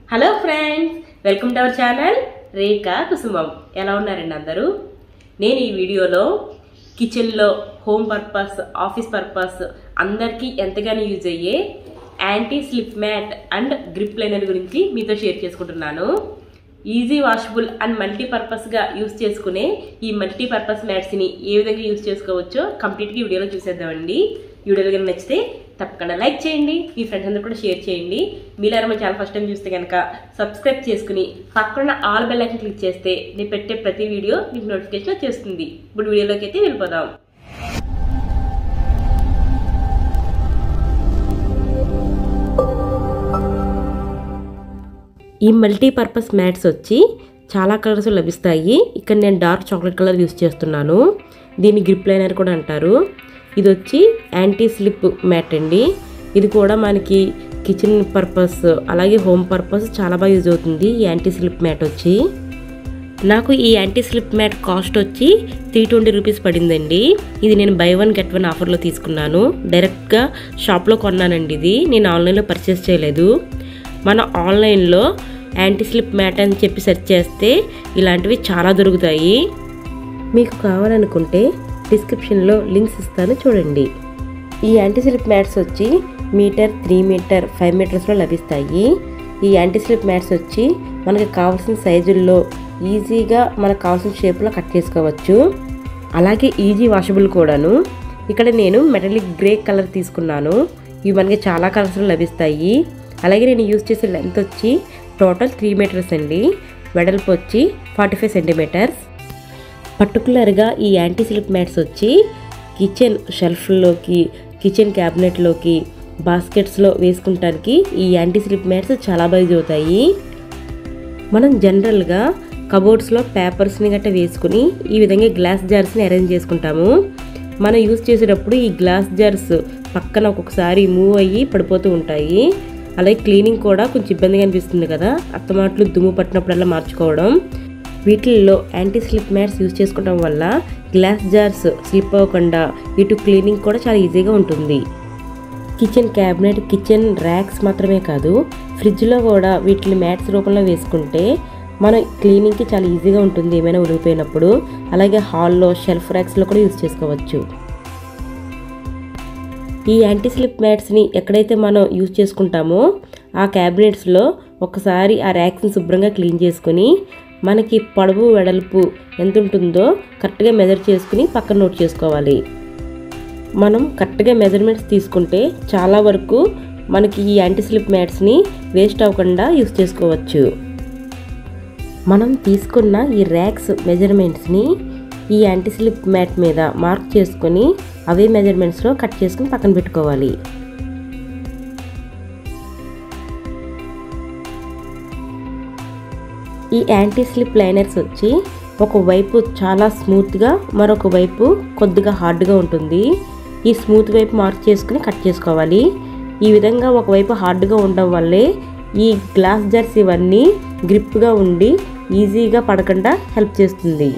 hello friends welcome to our channel Rekha Kusumam ఎలా ఉన్నారండి అందరూ నేను ఈ వీడియోలో కిచెన్లో హోమ్ పర్పస్ ఆఫీస్ పర్పస్ అందరికీ ఎంతగానో యూజ్ అయ్యే anti slip mat and grip liner గురించి మీతో షేర్ చేసుకుంటున్నాను ఈజీ వాషబుల్ అండ్ మల్టీపర్పస్గా యూస్ చేసుకునే ఈ మల్టీపర్పస్ మ్యాట్స్ని ఏ విధంగా యూస్ చేసుకోవచ్చో కంప్లీట్గా ఈ వీడియోలో చూసేద్దామండి ఈ వీడియోలో కనుక నచ్చితే తప్పకుండా లైక్ చేయండి మీ ఫ్రెండ్స్ అందరూ కూడా షేర్ చేయండి మీలో మన ఛానల్ ఫస్ట్ టైం చూస్తే కనుక సబ్స్క్రైబ్ చేసుకుని పక్కన ఆల్ బెల్ ఐకన్ క్లిక్ చేస్తే నేను పెట్టే ప్రతి వీడియో మీకు నోటిఫికేషన్ వచ్చేస్తుంది ఇప్పుడు వీడియోలోకి అయితే వెళ్ళిపోదాం ఈ మల్టీపర్పస్ మ్యాట్స్ వచ్చి చాలా కలర్స్ లభిస్తాయి ఇక్కడ నేను డార్క్ చాక్లెట్ కలర్ యూస్ చేస్తున్నాను దీన్ని గ్రిప్ లైనర్ కూడా అంటారు ఇది వచ్చి యాంటీ స్లిప్ మ్యాట్ అండి ఇది కూడా మనకి కిచెన్ పర్పస్ అలాగే హోమ్ పర్పస్ చాలా బాగా యూజ్ అవుతుంది ఈ యాంటీ స్లిప్ మ్యాట్ వచ్చి నాకు ఈ యాంటీ స్లిప్ మ్యాట్ కాస్ట్ వచ్చి త్రీ ట్వంటీ రూపీస్ పడిందండి ఇది నేను బై వన్ గెట్ వన్ ఆఫర్లో తీసుకున్నాను డైరెక్ట్గా షాప్లో కొన్నానండి ఇది నేను ఆన్లైన్లో పర్చేస్ చేయలేదు మన ఆన్లైన్లో యాంటీ స్లిప్ మ్యాట్ అని చెప్పి సెర్చ్ చేస్తే ఇలాంటివి చాలా దొరుకుతాయి మీకు కావాలనుకుంటే డిస్క్రిప్షన్లో లింక్స్ ఇస్తాను చూడండి ఈ యాంటీ స్లిప్ మ్యాట్స్ వచ్చి మీటర్ త్రీ మీటర్ ఫైవ్ మీటర్స్లో లభిస్తాయి ఈ యాంటీ స్లిప్ మ్యాట్స్ వచ్చి మనకి కావాల్సిన సైజుల్లో ఈజీగా మనకు కావాల్సిన షేప్లో కట్ చేసుకోవచ్చు అలాగే ఈజీ వాషబుల్ కూడాను ఇక్కడ నేను మెటలిక్ గ్రే కలర్ తీసుకున్నాను ఇవి మనకి చాలా కలర్స్లో లభిస్తాయి అలాగే నేను యూజ్ చేసే లెంత్ వచ్చి టోటల్ త్రీ మీటర్స్ అండి వెడల్పు వచ్చి ఫార్టీ ఫైవ్ సెంటీమీటర్స్ పర్టికులర్గా ఈ యాంటీ స్లిప్ మ్యాట్స్ వచ్చి కిచెన్ షెల్ఫ్లోకి కిచెన్ క్యాబినెట్లోకి బాస్కెట్స్లో వేసుకుంటానికి ఈ యాంటీ స్లిప్ మ్యాట్స్ చాలా బాగా యూజ్ అవుతాయి మనం జనరల్గా కబోర్డ్స్లో పేపర్స్ని గట్రా వేసుకుని ఈ విధంగా గ్లాస్ జార్స్ని అరేంజ్ చేసుకుంటాము మనం యూజ్ చేసేటప్పుడు ఈ గ్లాస్ జార్స్ పక్కన ఒక్కొక్కసారి మూవ్ అయ్యి పడిపోతూ ఉంటాయి అలాగే క్లీనింగ్ కూడా కొంచెం ఇబ్బందిగా అనిపిస్తుంది కదా అత్తమాట్లు దుమ్ము పట్టినప్పుడల్లా మార్చుకోవడం వీటిల్లో యాంటీ స్లిప్ మ్యాట్స్ యూజ్ చేసుకోవడం వల్ల గ్లాస్ జార్స్ స్లిప్ అవ్వకుండా ఇటు క్లీనింగ్ కూడా చాలా ఈజీగా ఉంటుంది కిచెన్ క్యాబినెట్ కిచెన్ ర్యాక్స్ మాత్రమే కాదు ఫ్రిడ్జ్లో కూడా వీటిని మ్యాట్స్ రూపంలో వేసుకుంటే మన క్లీనింగ్కి చాలా ఈజీగా ఉంటుంది ఏమైనా ఉరిగిపోయినప్పుడు అలాగే హాల్లో షెల్ఫ్ ర్యాక్స్లో కూడా యూజ్ చేసుకోవచ్చు ఈ యాంటీ స్లిప్ మ్యాట్స్ని ఎక్కడైతే మనం యూజ్ చేసుకుంటామో ఆ క్యాబినెట్స్లో ఒకసారి ఆ ర్యాక్స్ని శుభ్రంగా క్లీన్ చేసుకొని మనకి పొడవు వెడల్పు ఎంత ఉంటుందో కరెక్ట్గా మెజర్ చేసుకుని పక్కన నోట్ చేసుకోవాలి మనం కరెక్ట్గా మెజర్మెంట్స్ తీసుకుంటే చాలా వరకు మనకి ఈ యాంటీ స్లిప్ మ్యాట్స్ని వేస్ట్ అవ్వకుండా యూస్ చేసుకోవచ్చు మనం తీసుకున్న ఈ ర్యాక్స్ మెజర్మెంట్స్ని ఈ యాంటీ స్లిప్ మ్యాట్ మీద మార్క్ చేసుకొని అవే మెజర్మెంట్స్లో కట్ చేసుకుని పక్కన పెట్టుకోవాలి ఈ యాంటీ స్లిప్ లైనర్స్ వచ్చి ఒకవైపు చాలా స్మూత్గా మరొక వైపు కొద్దిగా హార్డ్గా ఉంటుంది ఈ స్మూత్ వైపు మార్క్ చేసుకుని కట్ చేసుకోవాలి ఈ విధంగా ఒకవైపు హార్డ్గా ఉండడం వల్లే ఈ గ్లాస్ జర్స్ ఇవన్నీ గ్రిప్గా ఉండి ఈజీగా పడకుండా హెల్ప్ చేస్తుంది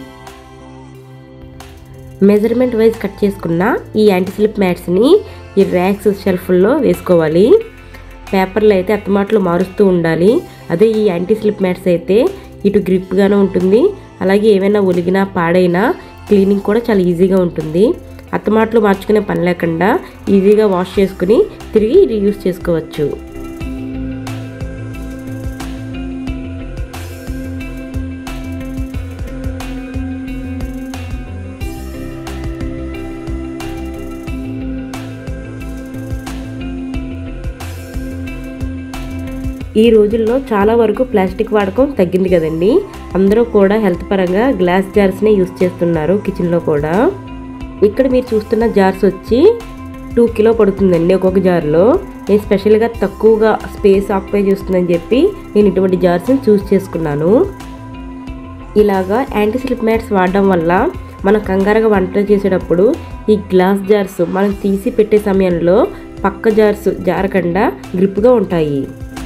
మెజర్మెంట్ వైజ్ కట్ చేసుకున్న ఈ యాంటీ స్లిప్ మ్యాట్స్ని ఈ ర్యాక్స్ షెల్ఫ్లో వేసుకోవాలి పేపర్లు అయితే అత్తమాటలు మారుస్తూ ఉండాలి అదే ఈ యాంటీ స్లిప్ మ్యాట్స్ అయితే ఇటు గ్రిప్గానే ఉంటుంది అలాగే ఏమైనా ఒలిగినా పాడైనా క్లీనింగ్ కూడా చాలా ఈజీగా ఉంటుంది అత్తమాటలు మార్చుకునే పని లేకుండా ఈజీగా వాష్ చేసుకుని తిరిగి రీయూస్ చేసుకోవచ్చు ఈ రోజుల్లో చాలా వరకు ప్లాస్టిక్ వాడకం తగ్గింది కదండి అందరూ కూడా హెల్త్ పరంగా గ్లాస్ జార్స్నే యూస్ చేస్తున్నారు కిచెన్లో కూడా ఇక్కడ మీరు చూస్తున్న జార్స్ వచ్చి టూ కిలో పడుతుందండి ఒక్కొక్క జార్లో నేను స్పెషల్గా తక్కువగా స్పేస్ ఆక్యుపై చేస్తుందని చెప్పి నేను ఇటువంటి జార్స్ని చూస్ చేసుకున్నాను ఇలాగా యాంటీ స్లిప్ మ్యాట్స్ వాడడం వల్ల మనం కంగారుగా వంట చేసేటప్పుడు ఈ గ్లాస్ జార్స్ మనం తీసి పెట్టే సమయంలో పక్క జార్స్ జారకుండా గ్రిప్గా ఉంటాయి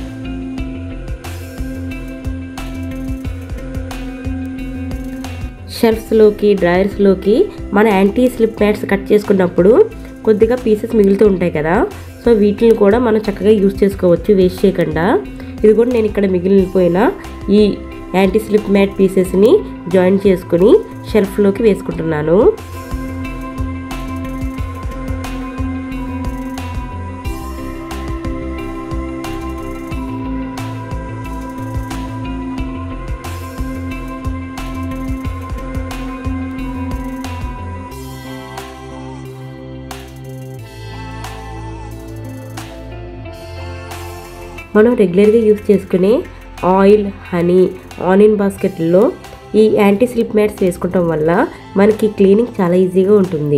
షెల్ఫ్స్లోకి డ్రాయర్స్లోకి మన యాంటీ స్లిప్ మ్యాట్స్ కట్ చేసుకున్నప్పుడు కొద్దిగా పీసెస్ మిగులుతూ ఉంటాయి కదా సో వీటిని కూడా మనం చక్కగా యూస్ చేసుకోవచ్చు వేస్ట్ చేయకుండా ఇది కూడా నేను ఇక్కడ మిగిలిపోయిన ఈ యాంటీ స్లిప్ మ్యాట్ పీసెస్ని జాయిన్ చేసుకుని షెల్ఫ్లోకి వేసుకుంటున్నాను మనం రెగ్యులర్గా యూస్ చేసుకునే ఆయిల్ హనీ ఆనియన్ బాస్కెట్లో ఈ యాంటీ స్లిప్ మ్యాట్స్ వేసుకోవటం వల్ల మనకి క్లీనింగ్ చాలా ఈజీగా ఉంటుంది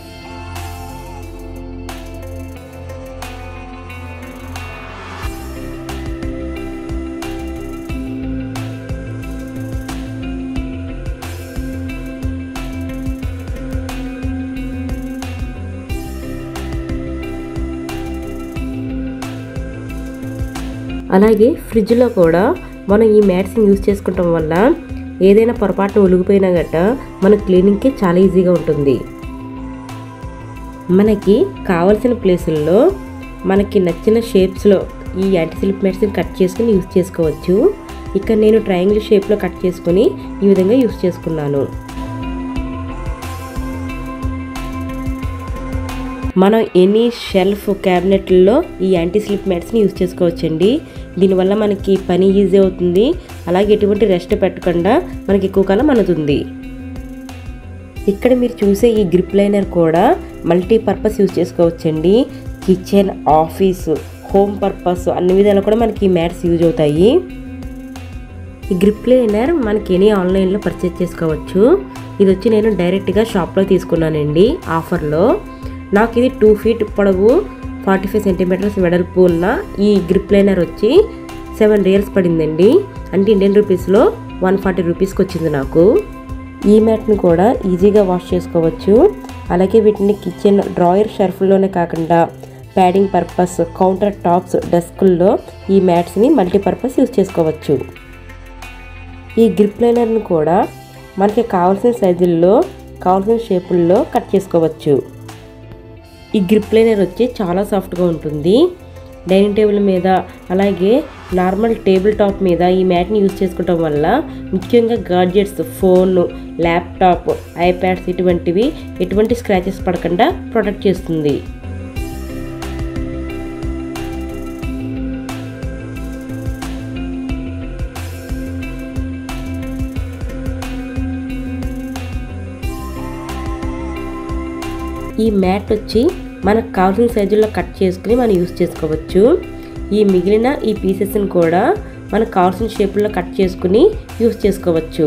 అలాగే ఫ్రిడ్జ్లో కూడా మనం ఈ మ్యాట్స్ని యూజ్ చేసుకోవటం వల్ల ఏదైనా పొరపాటున ఒలిగిపోయినా గట్ట మన క్లీనింగ్కి చాలా ఈజీగా ఉంటుంది మనకి కావలసిన ప్లేసుల్లో మనకి నచ్చిన షేప్స్లో ఈ యాంటీ స్లిప్ మ్యాట్స్ని కట్ చేసుకుని యూజ్ చేసుకోవచ్చు ఇక్కడ నేను ట్రయాంగిల్ షేప్లో కట్ చేసుకుని ఈ విధంగా యూజ్ చేసుకున్నాను మనం ఎనీ షెల్ఫ్ క్యాబినెట్లలో ఈ యాంటీ స్లిప్ మ్యాట్స్ని యూజ్ చేసుకోవచ్చండి దీనివల్ల మనకి పని ఈజీ అవుతుంది అలాగే ఎటువంటి రెస్ట్ పెట్టకుండా మనకి ఎక్కువ కాలం అనుతుంది ఇక్కడ మీరు చూసే ఈ గ్రిప్ లైనర్ కూడా మల్టీపర్పస్ యూజ్ చేసుకోవచ్చండి కిచెన్ ఆఫీస్ హోమ్ పర్పస్ అన్ని విధాలు కూడా మనకి ఈ మ్యాట్స్ యూజ్ అవుతాయి ఈ గ్రిప్ లైనర్ మనకి ఎనీ ఆన్లైన్లో పర్చేస్ చేసుకోవచ్చు ఇది వచ్చి నేను డైరెక్ట్గా షాప్లో తీసుకున్నానండి ఆఫర్లో నాకు ఇది టూ ఫీట్ పొడవు ఫార్టీ ఫైవ్ సెంటీమీటర్స్ వెడల్పు ఉన్న ఈ గ్రిప్ లైనర్ వచ్చి సెవెన్ రియల్స్ పడిందండి అంటే ఇండియన్ రూపీస్లో వన్ ఫార్టీ రూపీస్కి వచ్చింది నాకు ఈ మ్యాట్ని కూడా ఈజీగా వాష్ చేసుకోవచ్చు అలాగే వీటిని కిచెన్ డ్రాయర్ షెల్ఫ్లోనే కాకుండా ప్యాడింగ్ పర్పస్ కౌంటర్ టాప్స్ డెస్కుల్లో ఈ మ్యాట్స్ని మల్టీపర్పస్ యూజ్ చేసుకోవచ్చు ఈ గ్రిప్ లైనర్ని కూడా మనకి కావాల్సిన సైజుల్లో కావాల్సిన షేపుల్లో కట్ చేసుకోవచ్చు ఈ గ్రిప్ లైనర్ వచ్చి చాలా సాఫ్ట్గా ఉంటుంది డైనింగ్ టేబుల్ మీద అలాగే నార్మల్ టేబుల్ టాప్ మీద ఈ మ్యాట్ని యూజ్ చేసుకోవటం వల్ల ముఖ్యంగా గాడ్జెట్స్ ఫోన్ ల్యాప్టాప్ ఐప్యాడ్స్ ఇటువంటివి ఎటువంటి స్క్రాచెస్ పడకుండా ప్రొటెక్ట్ చేస్తుంది ఈ మ్యాట్ వచ్చి మనకు కావాల్సిన సైజుల్లో కట్ చేసుకుని మనం యూస్ చేసుకోవచ్చు ఈ మిగిలిన ఈ పీసెస్ని కూడా మనకు కావాల్సిన షేపుల్లో కట్ చేసుకుని యూస్ చేసుకోవచ్చు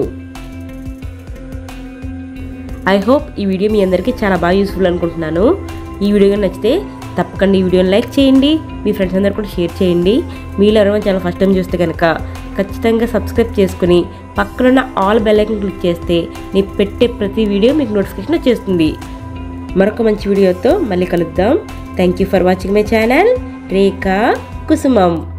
ఐ హోప్ ఈ వీడియో మీ అందరికీ చాలా బాగా యూస్ఫుల్ అనుకుంటున్నాను ఈ వీడియో కానీ నచ్చితే తప్పకుండా ఈ వీడియోని లైక్ చేయండి మీ ఫ్రెండ్స్ అందరు కూడా షేర్ చేయండి మీలో ఎవరైనా చాలా ఫస్ట్ టైం చూస్తే కనుక ఖచ్చితంగా సబ్స్క్రైబ్ చేసుకుని పక్కనున్న ఆల్ బెల్ ఐకన్ క్లిక్ చేస్తే నేను పెట్టే ప్రతి వీడియో మీకు నోటిఫికేషన్ వచ్చేస్తుంది మరొక మంచి వీడియోతో మళ్ళీ కలుద్దాం thank you for watching my channel Rekha కుసుమం